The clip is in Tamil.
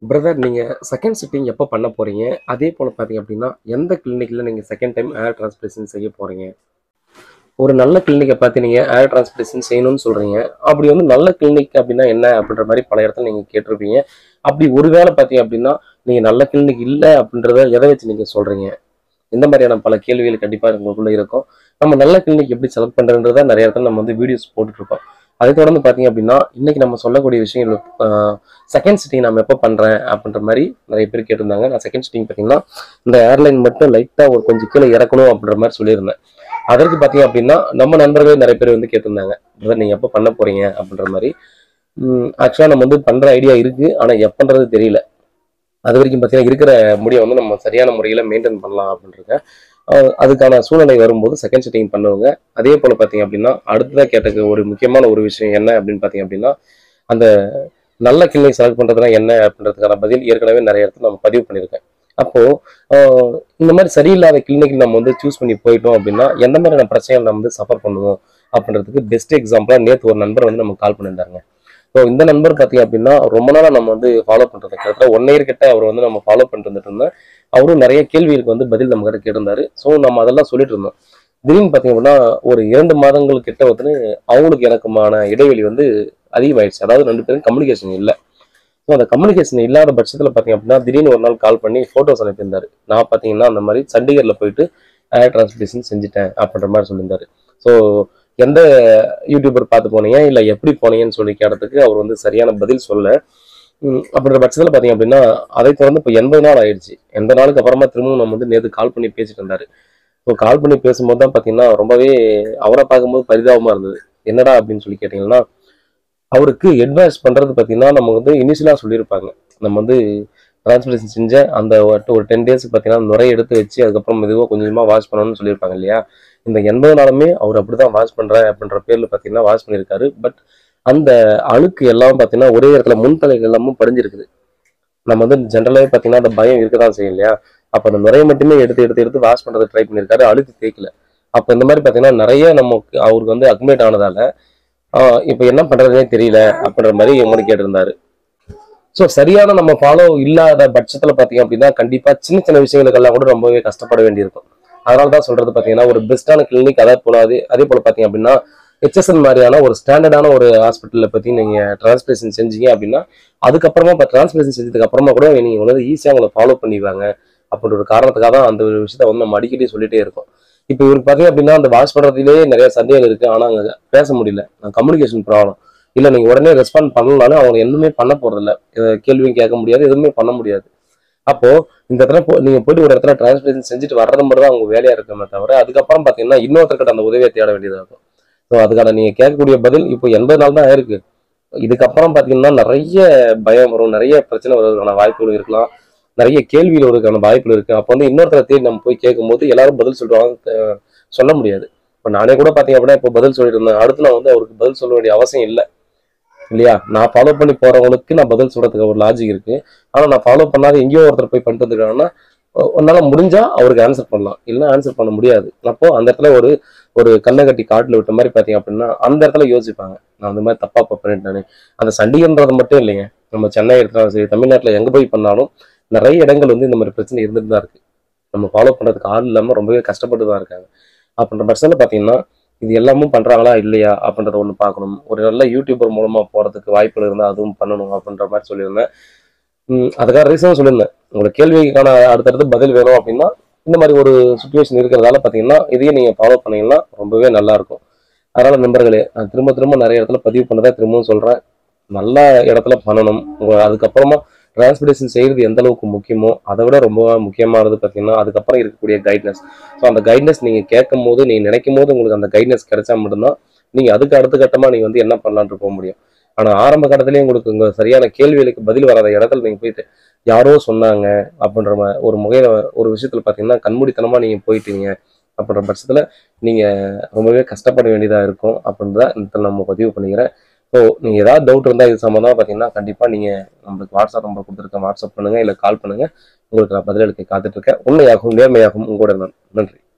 பிரதர் நீங்கள் செகண்ட் சிட்டிங் எப்போ பண்ண போகிறீங்க அதே போல் பார்த்தீங்க அப்படின்னா எந்த கிளினிக்கில் நீங்கள் செகண்ட் டைம் ஏர் டிரான்ஸ்பிளேஷன் செய்ய போகிறீங்க ஒரு நல்ல கிளினிக்கை பார்த்து நீங்கள் ஏர் டிரான்ஸ்பிளேஷன் செய்யணும்னு சொல்கிறீங்க அப்படி வந்து நல்ல கிளினிக் அப்படின்னா என்ன அப்படின்ற மாதிரி பல இடத்துல நீங்கள் கேட்டிருப்பீங்க அப்படி ஒருவேளை பார்த்தீங்க அப்படின்னா நீங்கள் நல்ல கிளினிக் இல்லை அப்படின்றத எதை வச்சு நீங்கள் சொல்கிறீங்க இந்த மாதிரியான பல கேள்விகள் கண்டிப்பாக உங்களுக்குள்ள இருக்கும் நம்ம நல்ல கிளினிக் எப்படி செலக்ட் பண்ணுறதுன்றத நிறைய இடத்துல நம்ம வந்து வீடியோஸ் போட்டுட்ருக்கோம் அதை தொடர்ந்து பார்த்தீங்க அப்படின்னா இன்னைக்கு நம்ம சொல்லக்கூடிய விஷயங்கள் செகண்ட் சிட்டிங் நம்ம எப்போ பண்ணுறேன் அப்படின்ற மாதிரி நிறைய பேர் கேட்டிருந்தாங்க நான் செகண்ட் சிட்டிங் பார்த்தீங்கன்னா இந்த ஏர்லைன் மட்டும் லைட்டாக ஒரு கொஞ்சம் கீழே இறக்கணும் அப்படின்ற மாதிரி சொல்லியிருந்தேன் அதற்கு பார்த்தீங்க அப்படின்னா நம்ம நண்பர்கள் நிறைய பேர் வந்து கேட்டிருந்தாங்க பிரதர் நீங்கள் எப்போ பண்ண போகிறீங்க அப்படின்ற மாதிரி ஆக்சுவலாக நம்ம வந்து பண்ணுற ஐடியா இருக்குது ஆனால் எப்போன்றது தெரியல அது வரைக்கும் பார்த்தீங்கன்னா இருக்கிற முடியை வந்து நம்ம சரியான முறையில் மெயின்டைன் பண்ணலாம் அப்படின்றது அஹ் அதுக்கான சூழ்நிலை வரும்போது செகண்ட் சிட்டிங் பண்ணுவாங்க அதே போல் பார்த்தீங்க அப்படின்னா அடுத்ததாக கேட்ட ஒரு முக்கியமான ஒரு விஷயம் என்ன அப்படின்னு பார்த்தீங்க அப்படின்னா அந்த நல்ல கிளினிக் செலக்ட் பண்ணுறதுனா என்ன அப்படின்றதுக்கான பதில் ஏற்கனவே நிறைய இடத்துல நம்ம பதிவு பண்ணியிருக்கேன் அப்போது ஆஹ் இந்த மாதிரி சரியில்லாத கிளினிக் நம்ம வந்து சூஸ் பண்ணி போயிட்டோம் அப்படின்னா எந்த மாதிரியான பிரச்சனைகள் நம்ம வந்து சஃபர் பண்ணுவோம் அப்படின்றதுக்கு பெஸ்ட் எக்ஸாம்பிளாக நேற்று ஒரு நண்பர் வந்து நமக்கு கால் பண்ணியிருந்தாங்க ஸோ இந்த நண்பர் பார்த்தீங்க அப்படின்னா ரொம்ப நாளாக நம்ம வந்து ஃபாலோ பண்ணுறது கிட்டத்தட்ட ஒன் இயர் கிட்ட அவர் வந்து நம்ம ஃபாலோ பண்ணிட்டு வந்துட்டு இருந்தோம் அவரும் நிறைய கேள்விகளுக்கு வந்து பதில் நம்ம கிட்ட கேட்டிருந்தாரு ஸோ நம்ம அதெல்லாம் சொல்லிட்டு இருந்தோம் திடீர்னு பார்த்தீங்க அப்படின்னா ஒரு இரண்டு மாதங்கள் கிட்ட வந்து அவங்களுக்கு எனக்குமான இடைவெளி வந்து அதிகமாயிடுச்சு அதாவது ரெண்டு பேரும் கம்யூனிகேஷன் இல்லை ஸோ அந்த கம்யூனிகேஷன் இல்லாத பட்சத்தில் பார்த்தீங்க அப்படின்னா திடீர்னு ஒரு நாள் கால் பண்ணி ஃபோட்டோஸ் அனுப்பியிருந்தாரு நான் பார்த்தீங்கன்னா அந்த மாதிரி சண்டிகரில் போயிட்டு ஏர் டிரான்ஸ்பிளேஷன் செஞ்சுட்டேன் அப்படின்ற மாதிரி சொல்லியிருந்தாரு ஸோ எந்த யூடியூபர் பார்த்து போனீங்க இல்லை எப்படி போனீங்கன்னு சொல்லி கேட்டதுக்கு அவர் வந்து சரியான பதில் சொல்ல ம், அப்படின்ற பட்சத்தில் பார்த்தீங்க அப்படின்னா அதை தொடர்ந்து இப்போ எண்பது நாள் ஆயிடுச்சு எண்பது நாளுக்கு அப்புறமா திரும்பவும் நம்ம வந்து நேற்று கால் பண்ணி பேசிட்டு இருந்தாரு ஸோ கால் பண்ணி பேசும்போது தான் பார்த்தீங்கன்னா ரொம்பவே அவரை பார்க்கும்போது பரிதாபமாக இருந்தது என்னடா அப்படின்னு சொல்லி கேட்டிங்கன்னா அவருக்கு அட்வைஸ் பண்ணுறது பார்த்தீங்கன்னா நம்ம வந்து இனிஷியலாக சொல்லியிருப்பாங்க நம்ம வந்து டிரான்ஸ்பிளேஷன் செஞ்ச அந்த ஒரு- ஒரு டென் டேஸ்க்கு பார்த்தீங்கன்னா நுரைய எடுத்து வச்சு அதுக்கப்புறம் மெதுவாக கொஞ்சம் கொஞ்சமாக வாஷ் பண்ணணும்னு சொல்லியிருப்பாங்க இல்லையா இந்த எண்பது நாளுமே அவர் அப்படி தான் வாஷ் பண்ணுறேன் அப்படின்ற பேரில் பார்த்தீங்கன்னா வாஷ் பண்ணியிருக்காரு பட் அந்த அழுக்கு எல்லாம் பார்த்தீங்கன்னா ஒரே இடத்துல முன்தலைகள் எல்லாமும் படிஞ்சிருக்குது நம்ம வந்து ஜென்ரலாகவே பார்த்தீங்கன்னா அந்த பயம் இருக்க தான் செய்யும் இல்லையா அப்போ அந்த நுரைய மட்டுமே எடுத்து எடுத்து எடுத்து வாஷ் பண்ணுறது ட்ரை பண்ணியிருக்காரு அழுக்கு தேய்க்கல அப்போ இந்த மாதிரி பார்த்தீங்கன்னா நிறைய நமக்கு அவருக்கு வந்து அக்மேட் ஆனதால இப்போ என்ன பண்ணுறதுனே தெரியல அப்படின்ற மாதிரி எங்களுக்கு கேட்டிருந்தாரு ஸோ சரியான நம்ம ஃபாலோ இல்லாத பட்சத்தில் பார்த்தீங்க அப்படின்னா கண்டிப்பாக சின்ன சின்ன விஷயங்களுக்கெல்லாம் கூட ரொம்பவே கஷ்டப்பட வேண்டியிருக்கும் அதனால தான் சொல்றது பார்த்தீங்கன்னா ஒரு பெஸ்ட்டான கிளினிக் அதே போல அதே அதே போல் பார்த்தீங்க அப்படின்னா ஹெச்எஸ்என் மாதிரியான ஒரு ஸ்டாண்டர்டான ஒரு ஹாஸ்பிட்டலில் பற்றி நீங்கள் டிரான்ஸ்பிளேஷன் செஞ்சீங்க அப்படின்னா அதுக்கப்புறமா இப்போ டிரான்ஸ்பிளேஷன் செஞ்சதுக்கு அப்புறமா கூட நீங்கள் வந்து ஈஸியாக உங்களை ஃபாலோ பண்ணிடுவாங்க அப்படின்ற ஒரு காரணத்துக்காக தான் அந்த ஒரு விஷயத்த வந்து நம்ம அடிக்கடி சொல்லிட்டே இருக்கோம் இப்போ இவருக்கு பார்த்தீங்க அப்படின்னா அந்த வாஷ் பண்ணுறதுலேயே நிறைய சந்தேகம் இருக்குது ஆனால் அங்கே பேச முடியல கம்யூனிகேஷன் ப்ராப்ளம் இல்லை நீங்கள் உடனே ரெஸ்பாண்ட் பண்ணலனாலும் அவங்க எதுவுமே பண்ண போகிறதில்ல கேள்வியும் கேட்க முடியாது எதுவுமே பண்ண முடியாது அப்போ இந்த இடத்துல போ நீங்க போயிட்டு ஒரு இடத்துல டிரான்ஸ்பிளேஷன் செஞ்சுட்டு வர்றது மட்டும் தான் அவங்க வேலையா இருக்குமே தவிர அதுக்கப்புறம் பாத்தீங்கன்னா இன்னொருத்தர்கிட்ட அந்த உதவியை தேட வேண்டியதா இருக்கும் ஸோ அதுக்கான நீங்க கேட்கக்கூடிய பதில் இப்போ எண்பது நாள் தான் ஆயிருக்கு இதுக்கப்புறம் பாத்தீங்கன்னா நிறைய பயம் வரும் நிறைய பிரச்சனை வருவதற்கான வாய்ப்புகள் இருக்கலாம் நிறைய கேள்விகள் வருவதற்கான வாய்ப்புகள் இருக்கு அப்போ வந்து இன்னொருத்தரை தேடி நம்ம போய் கேட்கும்போது எல்லாரும் பதில் சொல்றாங்க அஹ் சொல்ல முடியாது இப்போ நானே கூட பாத்தீங்க அப்படின்னா இப்போ பதில் சொல்லிட்டு இருந்தேன் அடுத்து நான் வந்து அவருக்கு பதில் சொல்ல வேண்டிய அவசியம் இல்லை இல்லையா நான் ஃபாலோ பண்ணி போறவங்களுக்கு நான் பதில் சொல்றதுக்கு ஒரு லாஜிக் இருக்கு ஆனா நான் ஃபாலோ பண்ணாத எங்கேயோ ஒருத்தர் போய் பண்ணிட்டு இருக்காங்கன்னா உன்னால முடிஞ்சா அவருக்கு ஆன்சர் பண்ணலாம் இல்லைன்னா ஆன்சர் பண்ண முடியாது அப்போ அந்த இடத்துல ஒரு ஒரு கண்ணை கட்டி காட்டுல விட்ட மாதிரி பாத்தீங்க அப்படின்னா அந்த இடத்துல யோசிப்பாங்க நான் அந்த மாதிரி தப்பா இப்ப பண்ணிட்டேனே அந்த சண்டிகர்ன்றது மட்டும் இல்லைங்க நம்ம சென்னை எடுத்தாலும் சரி தமிழ்நாட்டுல எங்க போய் பண்ணாலும் நிறைய இடங்கள் வந்து இந்த மாதிரி பிரச்சனை இருந்துட்டு தான் இருக்கு நம்ம ஃபாலோ பண்றதுக்கு ஆள் இல்லாம ரொம்பவே கஷ்டப்பட்டு தான் இருக்காங்க அப்படின்ற பட்சத்தில் பாத்தீங்கன்னா இது எல்லாமும் பண்றாங்களா இல்லையா அப்படின்றத ஒன்று பார்க்கணும் ஒரு நல்ல யூடியூபர் மூலமா போறதுக்கு வாய்ப்புகள் இருந்தால் அதுவும் பண்ணணும் அப்படின்ற மாதிரி சொல்லியிருந்தேன் ம், அதுக்காக ரீசனும் சொல்லியிருந்தேன் உங்களுக்கு கேள்விக்கான அடுத்தடுத்து பதில் வேணும் அப்படின்னா இந்த மாதிரி ஒரு சுச்சுவேஷன் இருக்கிறதால பார்த்தீங்கன்னா இதையும் நீங்கள் ஃபாலோ பண்ணீங்கன்னா ரொம்பவே நல்லா இருக்கும் அதனால நண்பர்களே நான் திரும்ப திரும்ப நிறைய இடத்துல பதிவு பண்ணதை திரும்பவும் சொல்கிறேன் நல்ல இடத்துல பண்ணணும் உங்க அதுக்கப்புறமா டிரான்ஸ்பிளேஷன் செய்கிறது எந்த அளவுக்கு முக்கியமோ அதை விட ரொம்ப முக்கியமானது பார்த்தீங்கன்னா அதுக்கப்புறம் இருக்கக்கூடிய கைட்னஸ் ஸோ அந்த கைட்னஸ் நீங்கள் கேட்கும் போது நீங்கள் நினைக்கும் போது உங்களுக்கு அந்த கைட்னஸ் கிடைச்சா மட்டும்தான் நீங்கள் அதுக்கு அடுத்த கட்டமாக நீங்கள் வந்து என்ன பண்ணலான்ட்டு போக முடியும் ஆனால் ஆரம்ப கட்டத்திலேயே உங்களுக்கு உங்கள் சரியான கேள்விகளுக்கு பதில் வராத இடத்துல நீங்கள் போயிட்டு யாரோ சொன்னாங்க அப்படின்ற மா- ஒரு முகையில ஒரு விஷயத்தில் பார்த்தீங்கன்னா கண்மூடித்தனமாக நீங்கள் போயிட்டீங்க அப்படின்ற பட்சத்தில் நீங்கள் ரொம்பவே கஷ்டப்பட வேண்டியதாக இருக்கும் அப்படின்றத இந்த இடத்துல நம்ம பதிவு பண்ணிக்கிறேன் ஸோ நீங்கள் ஏதாவது டவுட் இருந்தால் இது சம்மந்தமாக பார்த்தீங்கன்னா கண்டிப்பாக நீங்கள் நம்மளுக்கு வாட்ஸ்அப் நம்பர் கொடுத்துருக்கேன் வாட்ஸ்அப் பண்ணுங்கள் இல்லை கால் பண்ணுங்கள் உங்களுக்கு நான் பதிலளிக்க காத்துட்ருக்கேன் உண்மையாகவும் நேர்மையாகவும் உங்களோட நான் நன்றி